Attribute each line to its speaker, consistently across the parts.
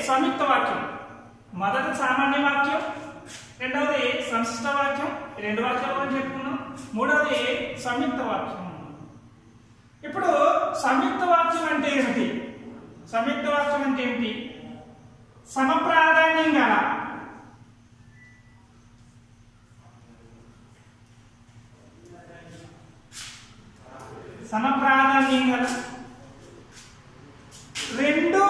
Speaker 1: సంయుక్త వాక్యం మొదటి సామాన్య వాక్యం రెండవది సంశిష్ట వాక్యం ఈ రెండు వాక్యాలు కూడా చెప్పుకున్నాం మూడవది సంయుక్త వాక్యం ఇప్పుడు సంయుక్త వాక్యం అంటే ఏమిటి సంయుక్త వాక్యం అంటే ఏమిటి సమప్రాధాన్యం గల సమప్రాధాన్యం గల రెండు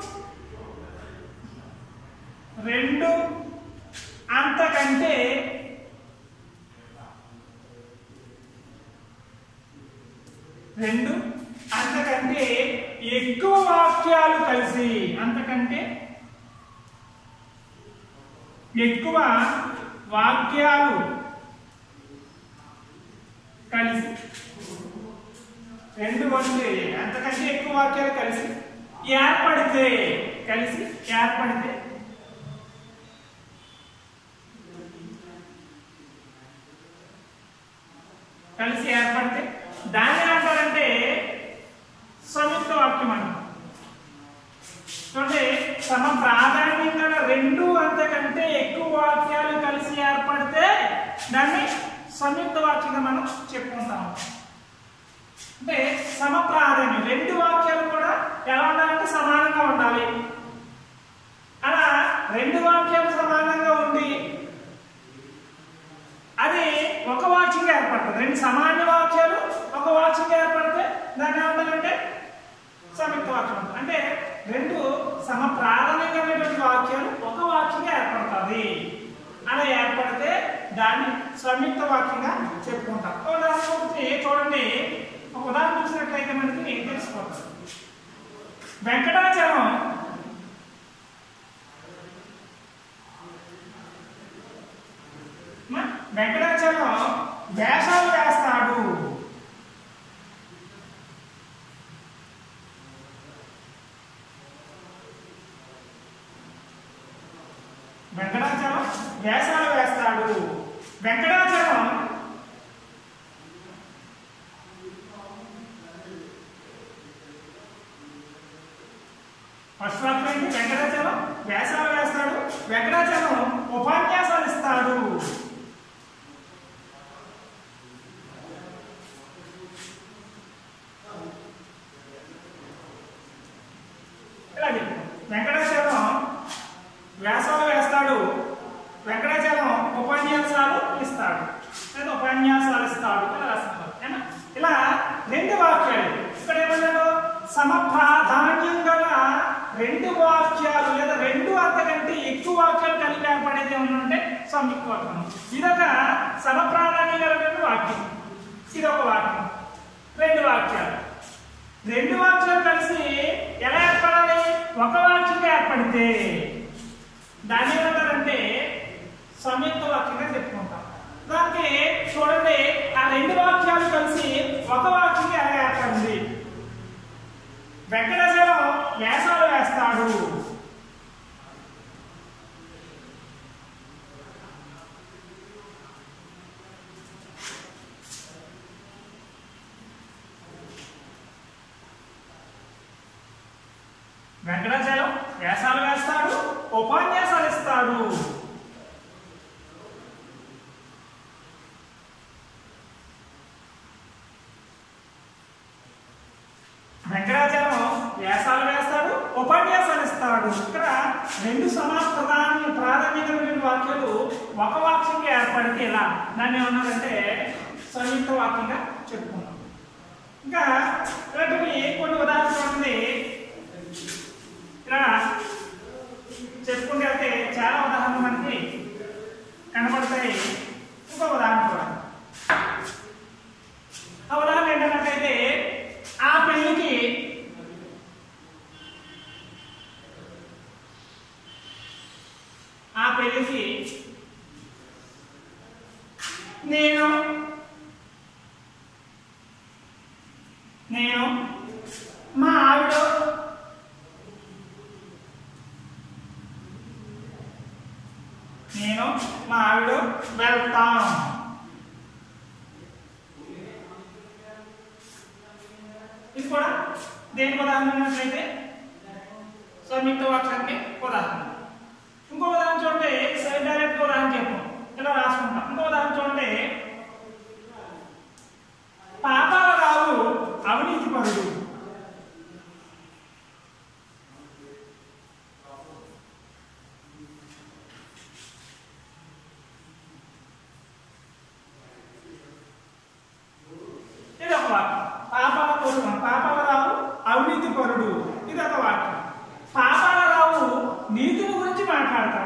Speaker 1: రెండు అంతకంటే రెండు అంతకంటే ఎక్కువ వాక్యాలు కలిసి అంతకంటే ఎక్కువ వాక్యాలు కలిసి రెండు వంటి అంతకంటే ఎక్కువ వాక్యాలు కలిసి ఏర్పడితే కలిసి ఏర్పడితే కలిసి ఏర్పడితే దాన్ని ఏమంటారంటే సంయుక్త వాక్యం అంటారు చూడండి సమ ప్రాధాన్యం గల రెండు అంతకంటే ఎక్కువ వాక్యాలు కలిసి ఏర్పడితే దాన్ని సంయుక్త వాక్యంగా మనం చెప్పుకుంటాం అంటే సమ ప్రాధాన్యం రెండు వాక్యాలు కూడా ఎలా ఉండాలంటే సమానంగా ఉండాలి అలా రెండు వాక్యాలు సమానంగా ఉండి అది ఒక వాక్యంగా ఏర్పడుతుంది రెండు సమాన వాక్యాలు ఒక వాక్యంగా ఏర్పడితే దాన్ని ఏమంటారంటే సంయుక్త వాక్యం అంటారు. అంటే రెండు సమ ప్రాధాన్యమైనటువంటి వాక్యాలు ఒక వాక్యంగా ఏర్పడుతుంది అలా ఏర్పడితే దాన్ని సంయుక్త వాక్యంగా చెప్పుకుంటాం ఒక ఉదాహరణ ఒకటి చూడండి ఒక ఉదాహరణ చూసినట్లయితే మనకి తెలిసిపోతుంది వెంకటాచలం మ- వెంకటాచలం వేషాలు వేస్తాడు వెంకటాచలం వేషాలు వేస్తాడు వెంకటాచలం ఫస్ట్ వాక్యం ఏంటి వెంకటాచలం వేషాలు వేస్తాడు వెంకటాచలం ఉపన్యాసాలు ఇస్తాడు ఇలా చెప్పు వెంకటాచలం వ్యాసాలు వేస్తాడు వెంకటాచలం ఉపన్యాసాలు ఇస్తాడు లేదా ఉపన్యాసాలు ఇస్తాడు ఇలా రాస్తున్నారు ఏనా? ఇలా రెండు వాక్యాలు ఇక్కడ ఏమన్నాడు సమప్రాధాన్యం గల రెండు వాక్యాలు లేదా రెండు అంతకంటే ఎక్కువ వాక్యాలు కలిపి ఏర్పడేది ఏమన్నంటే సంయుక్త వాక్యం ఇదొక సమప్రాధాన్యం గలటువంటి వాక్యం ఇదొక వాక్యం రెండు వాక్యాలు రెండు వాక్యాలు కలిసి ఎలా ఏర్పడాలి ఒక వాక్యంగా ఏర్పడితే దాన్ని ఏమంటారంటే సంయుక్త వాక్యంగా చెప్పుకుంటాం దానికి చూడండి ఆ రెండు వాక్యాలు కలిసి ఒక వాక్యంగా ఎలా ఏర్పడింది వెంకటాచలం వేషాలు వేస్తాడు వెంకటాచలం వేషాలు వేస్తాడు ఉపన్యాసాలు ఇస్తాడు వెంకటాచలం వ్యాసాలు వేస్తాడు ఉపన్యాసాలు ఇస్తాడు ఇక్కడ రెండు సమాన ప్రధాన ప్రాధాన్యతమైన వాక్యాలు ఒక వాక్యంగా ఏర్పడితే ఇలా దాన్ని ఏమన్నారంటే సంయుక్త వాక్యంగా చెప్పుకున్నాం ఇంకా ఇలాంటివి కొన్ని ఉదాహరణలు చూడండి ఇలా చెప్పుకుంటే అయితే చాలా ఉదాహరణలు మనకి కనబడతాయి ఇంకో ఉదాహరణ చూడండి ఆ ఉదాహరణ ఏంటంటే ఆ పెళ్లికి ఆ పెళ్లికి నేను నేను మా ఆవిడ నేను మా ఆవిడ వెళ్తాం ఇది కూడా దేనికి ఉదాహరణ ఉన్నట్లయితే సంయుక్త వాక్యానికి ఉదాహరణ ఇంకో ఉదాహరణ చూడండి సైడ్ డైరెక్ట్ ఉదాహరణ చెప్పు ఇలా రాసుకుంటాం ఇంకో ఉదాహరణ చూడండి పాపాల రావు అవినీతి పరుడు ఇది ఒక వాక్యం పాపాల పరుడు పాపాల రావు అవినీతి పరుడు ఇది ఒక వాక్యం పాపాల రావు నీతిని గురించి మాట్లాడతాడు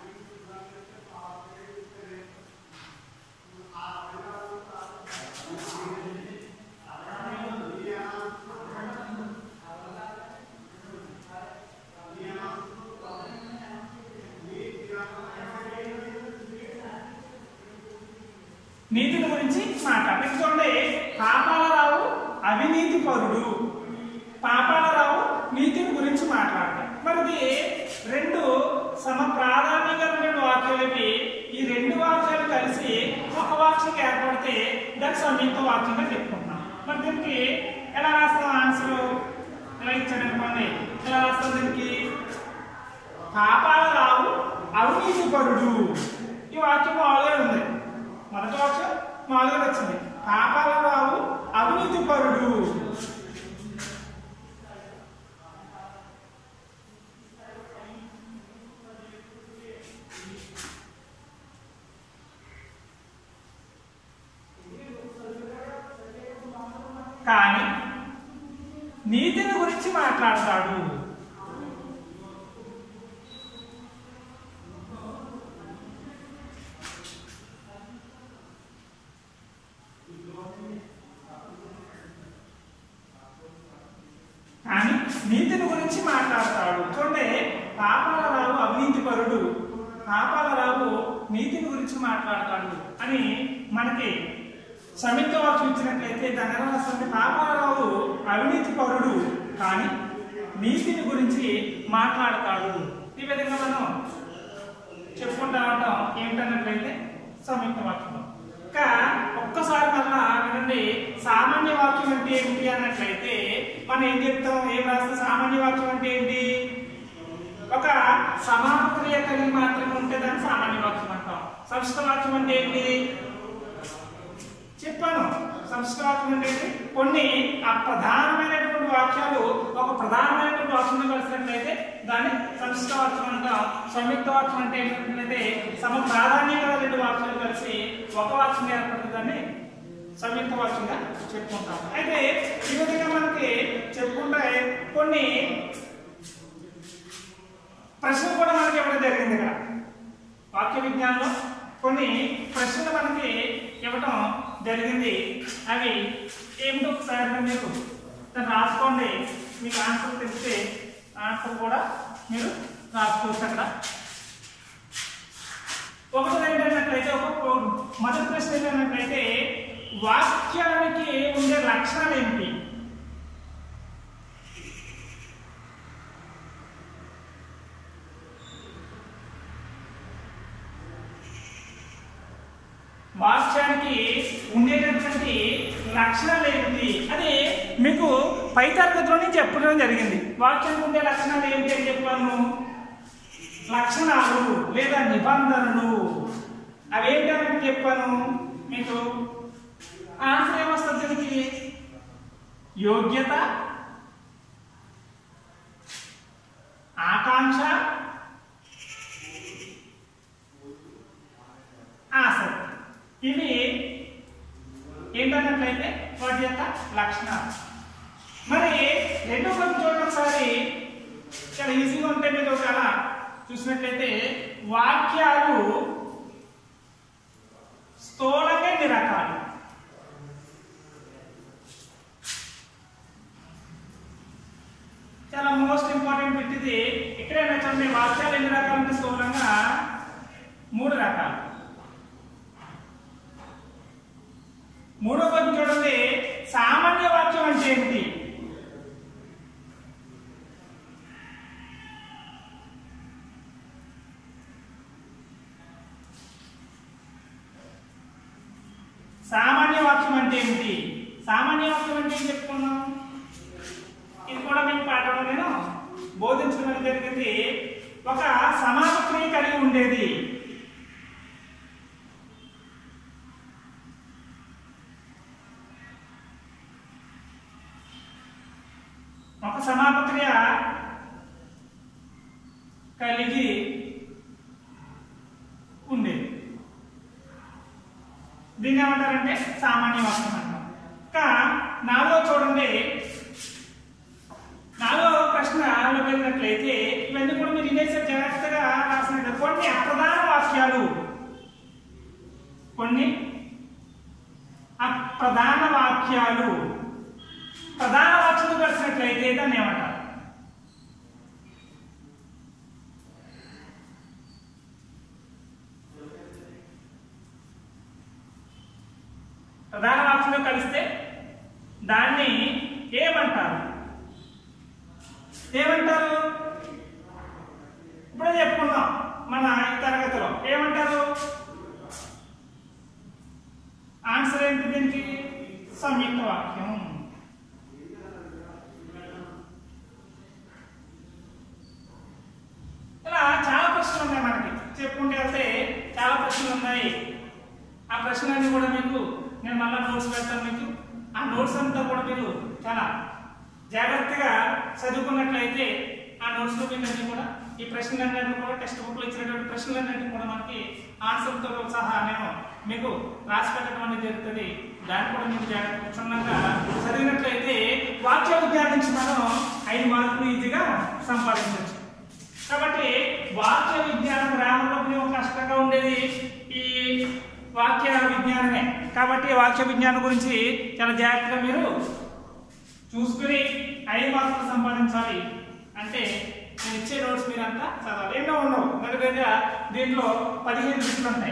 Speaker 1: నీతిని గురించి మాట్లాడు నెక్స్ట్ చూడండి పాపాలరావు అవినీతి పరుడు పాపాలరావు నీతిని గురించి మాట్లాడతాడు మరి ఇది రెండు సమ ప్రాధాన్యకరమైన వాక్యాలవి ఈ రెండు వాక్యాలు కలిసి ఒక వాక్యం ఏర్పడితే దానికి సంయుక్త వాక్యంగా చెప్పుకుంటున్నాం మరి దీనికి ఎలా రాస్తాం ఆన్సర్ ఎలా ఇచ్చాడు అనుకోండి ఎలా రాస్తాం దీనికి పాపాలరావు అవినీతి పరుడు ఈ వాక్యం మామూలుగా ఉంది మొదటి వాక్యం మామూలుగా వచ్చింది పాపాలరావు అవినీతి పరుడు కానీ నీతిని గురించి మాట్లాడతాడు కానీ నీతిని గురించి మాట్లాడతాడు చూడండి పాపాలరావు అవినీతి పరుడు పాపాలరావు నీతిని గురించి మాట్లాడతాడు అని మనకి సమిత వాక్యం ఇచ్చినట్లయితే దాని ఎలా వస్తుంది పాపాలరావు అవినీతి పరుడు కానీ నీతిని గురించి మాట్లాడతాడు ఈ విధంగా మనం చెప్పుకుంటా ఉంటాం ఏమిటన్నట్లయితే సంయుక్త వాక్యం ఇంకా ఒక్కసారి మళ్ళా వినండి సామాన్య వాక్యం అంటే ఏమిటి అన్నట్లయితే మనం ఏం చెప్తాం ఏం రాస్తాం సామాన్య వాక్యం అంటే ఏంటి ఒక సమాన క్రియ కలిగి మాత్రమే ఉంటే దాన్ని సామాన్య వాక్యం అంటాం సంస్థ వాక్యం అంటే ఏంటి చెప్పాను సంస్థ వాక్యం అంటే ఏంటి కొన్ని అప్రధానమైనటువంటి వాక్యాలు ఒక ప్రధానమైనటువంటి వాక్యంలో కలిసినట్లయితే దాన్ని సంస్థ వాక్యం అంటాం సంయుక్త వాక్యం అంటే ఏంటంటే సమ ప్రాధాన్యత గల రెండు వాక్యాలు కలిసి ఒక వాక్యం ఏర్పడుతుందని సంయుక్త వాక్యంగా చెప్పుకుంటాం అయితే ఈ విధంగా మనకి చెప్పుకుంటే కొన్ని ప్రశ్నలు కూడా మనకి ఇవ్వడం జరిగింది ఇక్కడ వాక్య విజ్ఞానంలో కొన్ని ప్రశ్నలు మనకి ఇవ్వటం జరిగింది అవి ఏమిటో ఒకసారి మీరు దాన్ని రాసుకోండి మీకు ఆన్సర్ తెలిస్తే ఆన్సర్ కూడా మీరు రాసుకోవచ్చు అక్కడ ఒకటి ఏంటన్నట్లయితే ఒక మొదటి ప్రశ్న ఏంటన్నట్లయితే వాక్యానికి ఉండే లక్షణాలు ఏంటి వాక్యానికి ఉండేటటువంటి లక్షణాలు ఏమిటి అది మీకు పై తరగతిలోనే చెప్పడం జరిగింది వాక్యానికి ఉండే లక్షణాలు ఏమిటి అని చెప్పాను లక్షణాలు లేదా నిబంధనలు అవేంటని చెప్పాను మీకు ఆన్సర్ ఏమొస్తుంది దీనికి యోగ్యత ఆకాంక్ష ఆసక్తి ఇవి ఏంటన్నట్లయితే వాటి యొక్క లక్షణాలు మరి రెండో కొంచెం చూడండి ఒకసారి చాలా ఈజీగా ఉంటే మీరు చాలా చూసినట్లయితే వాక్యాలు స్థూలంగా ఎన్ని రకాలు చాలా మోస్ట్ ఇంపార్టెంట్ బిట్ ఇది ఎక్కడైనా చూడండి వాక్యాలు ఎన్ని రకాలు అంటే స్థూలంగా మూడు రకాలు మూడో పద్యం చూడండి సామాన్య వాక్యం అంటే ఏమిటి సామాన్య వాక్యం అంటే ఏమిటి సామాన్య వాక్యం అంటే ఏం చెప్పుకున్నాం ఇది కూడా మీకు పాఠంలో నేను బోధించడం జరిగింది ఒక సమాపక్రియ కలిగి ఉండేది ఒక సమాపక్రియ కలిగి ఉండేది దీన్ని ఏమంటారంటే సామాన్య వాక్యం అంటాం ఇంకా నాలుగో చూడండి నాలుగో ప్రశ్నలో వెళ్ళినట్లయితే ఇవన్నీ కూడా మీరు ఇనేసే జాగ్రత్తగా రాసిన కొన్ని అప్రధాన వాక్యాలు కొన్ని అప్రధాన వాక్యాలు ప్రధాన వాక్యాలు కలిసినట్లయితే దాన్ని ఏమంటారు ప్రధాన వాక్యంలో కలిస్తే దాన్ని ఏమంటారు ఏమంటారు ఇప్పుడే చెప్పుకున్నాం మన ఈ తరగతిలో ఏమంటారు ఆన్సర్ ఏంటి దీనికి సంయుక్త వాక్యం ఇలా చాలా ప్రశ్నలు ఉన్నాయి మనకి చెప్పుకుంటే వెళ్తే చాలా ప్రశ్నలు ఉన్నాయి ఆ ప్రశ్నలన్నీ కూడా మీకు నేను మళ్ళీ నోట్స్ పెడతాను మీకు ఆ నోట్స్ అంతా కూడా మీరు చాలా జాగ్రత్తగా చదువుకున్నట్లయితే ఆ నోట్స్ లో మీకు అన్ని కూడా ఈ ప్రశ్నలన్నింటినీ కూడా టెక్స్ట్ బుక్ లో ఇచ్చినటువంటి ప్రశ్నలన్నింటినీ కూడా మనకి ఆన్సర్తో సహా నేను మీకు రాసి పెట్టడం అనేది జరుగుతుంది దాన్ని కూడా మీకు జాగ్రత్త క్షుణ్ణంగా చదివినట్లయితే వాక్య విజ్ఞానం నుంచి మనం ఐదు మార్కులు ఈజీగా సంపాదించవచ్చు కాబట్టి వాక్య విజ్ఞానం గ్రామంలో కొంచెం కష్టంగా ఉండేది ఈ వాక్య విజ్ఞానమే కాబట్టి వాక్య విజ్ఞానం గురించి చాలా జాగ్రత్తగా మీరు చూసుకుని ఐదు మార్కులు సంపాదించాలి అంటే నేను ఇచ్చే నోట్స్ మీరంతా చదవాలి ఎన్నో ఉండవు దగ్గరగా దీంట్లో పదిహేను బిట్లు ఉంటాయి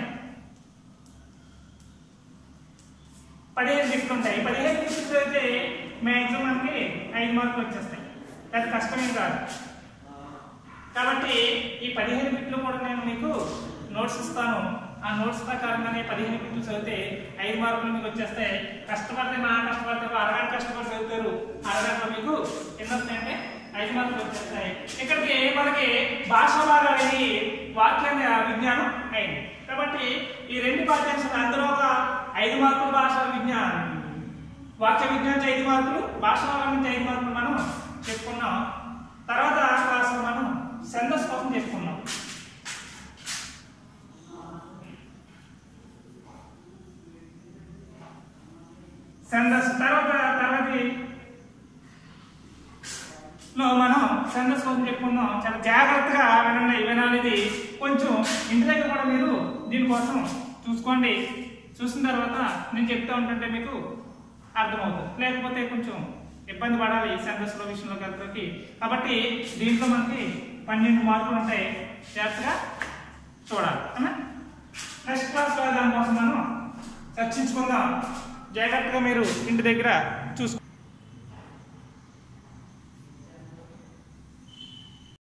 Speaker 1: పదిహేను బిట్లు ఉంటాయి పదిహేను బిట్లు చదివితే మ్యాక్సిమం మనకి ఐదు మార్కులు వచ్చేస్తాయి అది కష్టమేం కాదు కాబట్టి ఈ పదిహేను బిట్లు కూడా నేను మీకు నోట్స్ ఇస్తాను ఆ నోట్స్ ప్రకారంగానే పదిహేను బిట్లు చదివితే ఐదు మార్కులు మీకు వచ్చేస్తాయి కష్టపడితే నా కష్టపడితే ఒక అరగంట కష్టపడి చదువుతారు అరగంటలో మీకు ఎన్ని వస్తాయంటే ఐదు మార్కులు వచ్చేస్తాయి ఇక్కడికి మనకి భాష భాగాలని వాక్యాన్ని విజ్ఞానం అయింది కాబట్టి ఈ రెండు పాఠ్యాంశాలు అందులో ఒక ఐదు మార్కులు భాష విజ్ఞానం వాక్య విజ్ఞానం నుంచి ఐదు మార్కులు భాష భాగం నుంచి ఐదు మార్కులు మనం చెప్పుకున్నాం తర్వాత క్లాస్లో మనం సెందస్ కోసం చెప్పుకున్నాం సెందస్ తర్వాత తరగతి లో మనం సెందస్ కోసం చెప్పుకున్నాం చాలా జాగ్రత్తగా వినండి వినాలి ఇది కొంచెం ఇంటి దగ్గర కూడా మీరు దీనికోసం చూసుకోండి చూసిన తర్వాత నేను చెప్తా ఉంటుంటే మీకు అర్థమవుతుంది లేకపోతే కొంచెం ఇబ్బంది పడాలి సెందస్లో విషయంలో కలిపి కాబట్టి దీంట్లో మనకి పన్నెండు మార్కులు ఉంటాయి జాగ్రత్తగా చూడాలి అవునా నెక్స్ట్ క్లాస్లో దానికోసం మనం చర్చించుకుందాం జాగ్రత్తగా మీరు ఇంటి దగ్గర